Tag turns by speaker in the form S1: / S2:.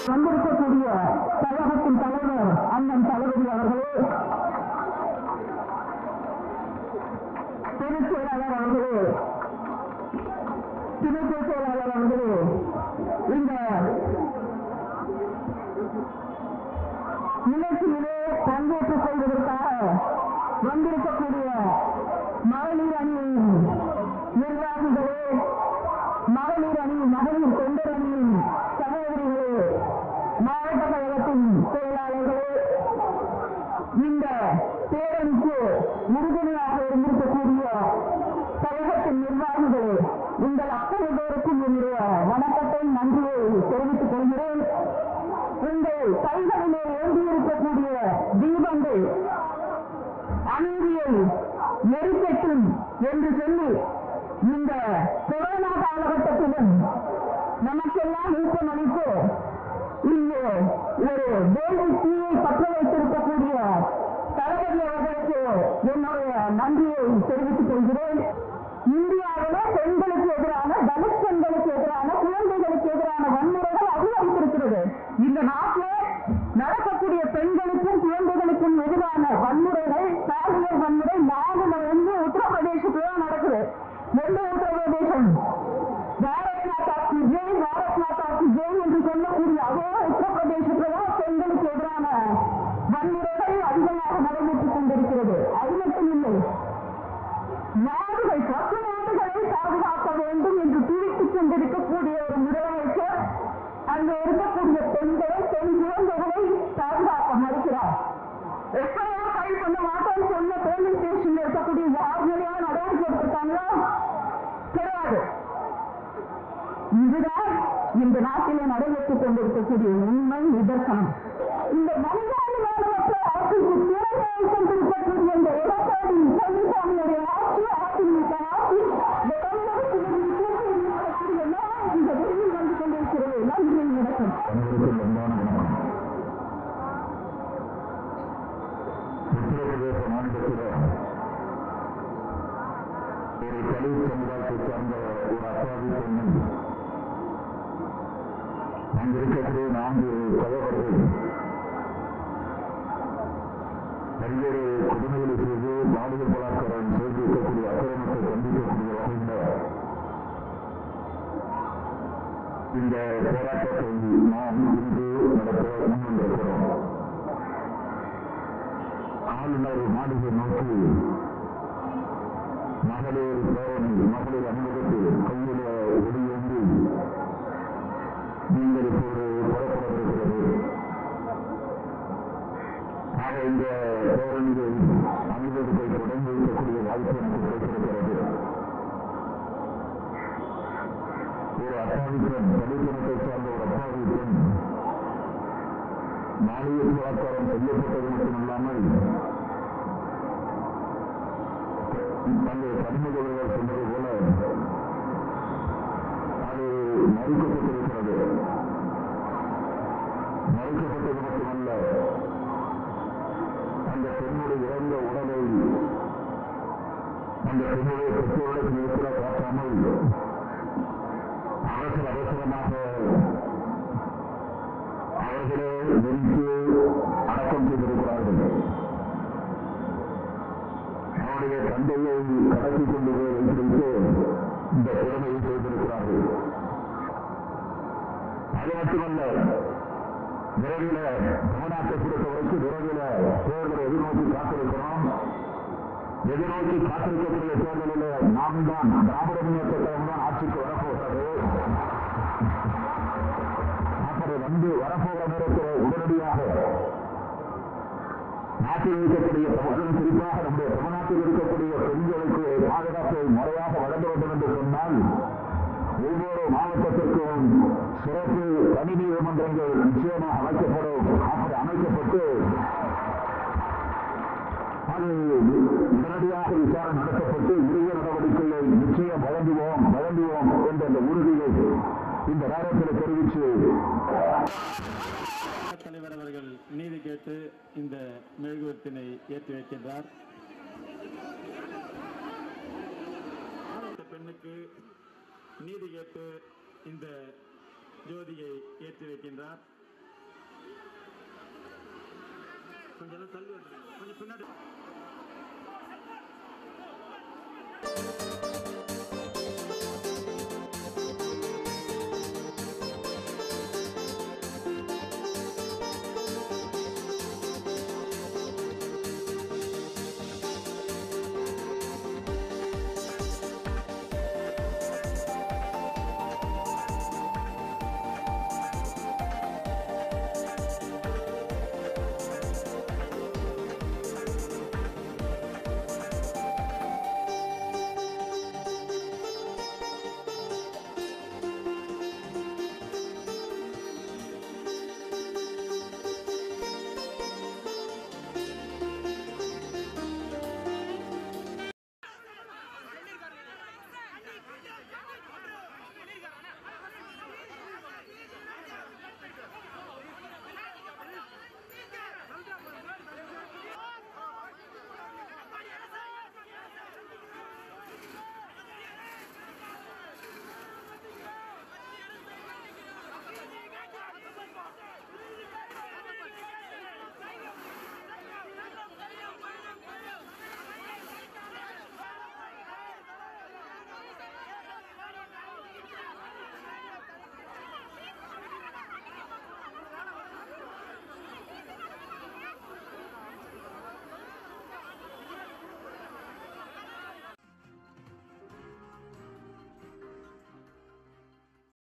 S1: வந்திருக்கக்கூடிய கழகத்தின் தலைவர் அண்ணன் தளபதி அவர்களே பொதுச் செயலாளர் அவர்களே துணை பொதுச் செயலாளர் அவர்களே இந்த நிகழ்ச்சியிலே பங்கேற்றுக் கொள்வதற்காக வந்திருக்கக்கூடிய மகளிர் அணியின் நிர்வாகிகளே மகளிர் அணி மகளிர் தொண்டர் அணியின் சகோதரிகளே மாவட்ட கழகத்தின் செயலாளர்களே இந்த பேரணிக்கு உறுதுணையாக இருந்திருக்கக்கூடிய கழகத்தின் நிர்வாகிகளே உங்கள் அத்தனை பேருக்கும் என்னுடைய வணக்கத்தை நன்றியை தெரிவித்துக் கொள்கிறேன் உங்கள் கைகளிலே ஏந்தியிருக்கக்கூடிய தீபங்கள் அமைதியை எரிக்கட்டும் என்று சொல்லி இந்த கொரோனா காலகட்டத்திலும் நமக்கெல்லாம் ஊக்கமளித்து இங்கு ஒரு வேலை தீயை பற்ற வைத்திருக்கக்கூடிய தளபதி அவர்களுக்கு என்னுடைய நன்றியை தெரிவித்துக் கொள்கிறேன் இந்தியாவிலே பெண்களுக்கு எதிரான தலித் பெண்களுக்கு எதிரான குழந்தைகளுக்கு எதிரான வன்முறைகள் அதிகரித்திருக்கிறது இந்த நாட்டில் நடக்கக்கூடிய பெண்களுக்கும் குழந்தைகளுக்கும் எதிரான வன்முறைகள் பாலியல் வன்முறை நாலுல வந்து உத்தரப்பிரதேசத்துல தான் நடக்குது எந்த உத்தரப்பிரதேசம் பாரத் மாதா கி ஜெய் பாரத் மாதா கி ஜெய் என்று சொல்லக்கூடிய அதே உத்தரப்பிரதேசத்துல தான் பெண்களுக்கு எதிரான வன்முறைகள் அதிகமாக நடைபெற்றுக் கொண்டிருக்கிறது அது மட்டும் இல்லை நாடுகள் பத்து நாடுகளை பாதுகாக்க வேண்டும் என்று துடித்துக் கொண்டிருக்கக்கூடிய ஒரு முதலமைச்சர் அங்க இருக்கக்கூடிய பெண்களை பெண் குழந்தைகளை பாதுகாக்க மறுக்கிறார் எப்படியா ஃபைல் பண்ண மாட்டோம்னு சொன்ன போலீஸ் ஸ்டேஷன்ல இருக்கக்கூடிய யாருமையா நடவடிக்கை எடுத்திருக்காங்களா கிடையாது இதுதான் இந்த நாட்டிலே நடைபெற்றுக் கொண்டிருக்கக்கூடிய உண்மை நிதர்சனம் இந்த மனிதாபிமானமற்ற ஆட்சிக்கு திறமையை கொண்டிருக்கக்கூடிய இந்த எடப்பாடி பழனிசாமியுடைய ஆட்சி அதிமுக ஆட்சி இந்த தமிழகத்தில் இருக்கக்கூடிய நான் இந்த வெளியில் வந்து கொண்டிருக்கிறது நன்றி வணக்கம்
S2: அனைவருக்கும் அன்பான வணக்கம் உத்தரப்பிரதேச மாநிலத்தில் ஒரு தலித் சமுதாயத்தை சார்ந்த ஒரு அப்பாவி பெண்ணும் அங்கு இருக்கக்கூடிய நான்கு சகோதரர்கள் பல்வேறு கொடுமைகளை செய்து பாலியல் பலாத்காரம் செய்து இருக்கக்கூடிய அக்கிரமத்தை கண்டிக்கக்கூடிய வகையில் இந்த போராட்டத்தை நாம் இன்று நடத்த முன்வந்திருக்கிறோம் ஆளுநர் மாளிகை நோக்கி மகளிர் பேரணி மகளிர் அணிவகுப்பு கையில ஒளியேந்தி நீங்கள் இப்போது புறப்படவிருக்கிறது ஆக இந்த பேரணியை அணிவகுப்பை தொடங்கி வைக்கக்கூடிய வாய்ப்பு எனக்கு கிடைத்திருக்கிறது ஒரு அப்பாவி பெண் தலித்தினத்தை சார்ந்த ஒரு அப்பாவி பெண் மாளிகை பலாத்காரம் செய்யப்பட்டது மட்டுமல்லாமல் அங்கே கடிமகர்கள் சொன்னது போல அது மறுக்கப்பட்டிருக்கிறது மறுக்கப்பட்டது மட்டுமல்ல அந்த பெண்ணுடைய இறந்த உடலை அந்த பெண்ணுடைய பெற்றோர்களுக்கு கூட காட்டாமல் அவசர அவசரமாக அவர்களே வெடித்து அடக்கம் செய்திருக்கிறார்கள் அவருடைய தந்தையை கடத்தி கொண்டு போய் வைத்திருத்து இந்த கொடுமையை செய்திருக்கிறார்கள் அது மட்டுமல்ல விரைவில் தமிழ்நாட்டை பொறுத்தவரைக்கும் விரைவில் தேர்தலை எதிர்நோக்கி காத்திருக்கிறோம் எதிர்நோக்கி காத்திருக்கக்கூடிய தேர்தலில் நாம் தான் திராவிட முன்னேற்ற கழகம் தான் ஆட்சிக்கு வரப்போகிறது அப்படி வந்து வரப்போகிற நேரத்தில் உடனடியாக நாட்டில் இருக்கக்கூடிய தமிழகம் குறிப்பாக நம்முடைய தமிழ்நாட்டில் இருக்கக்கூடிய பெண்களுக்கு பாதுகாப்பை முறையாக வழங்க வேண்டும் என்று சொன்னால் ஒவ்வொரு மாவட்டத்திற்கும் சிறப்பு தனி நீதிமன்றங்கள் நிச்சயமாக அமைக்கப்படும் அப்படி அமைக்கப்பட்டு அது உடனடியாக விசாரணை நடத்தப்பட்டு உரிய நடவடிக்கைகளை நிச்சயம் வழங்குவோம் வழங்குவோம் என்ற அந்த உறுதியை இந்த நேரத்தில் தெரிவித்து
S3: தலைவர் அவர்கள் நீதி கேட்டு இந்த மெழுகுவர்த்தினை ஏற்றி வைக்கின்றார் இந்த பெண்ணுக்கு நீதி கேட்டு இந்த ஜோதியை ஏற்றி வைக்கின்றார் கொஞ்சம் எல்லாம் தள்ளி விட்டுருங்க கொஞ்சம் பின்னாடி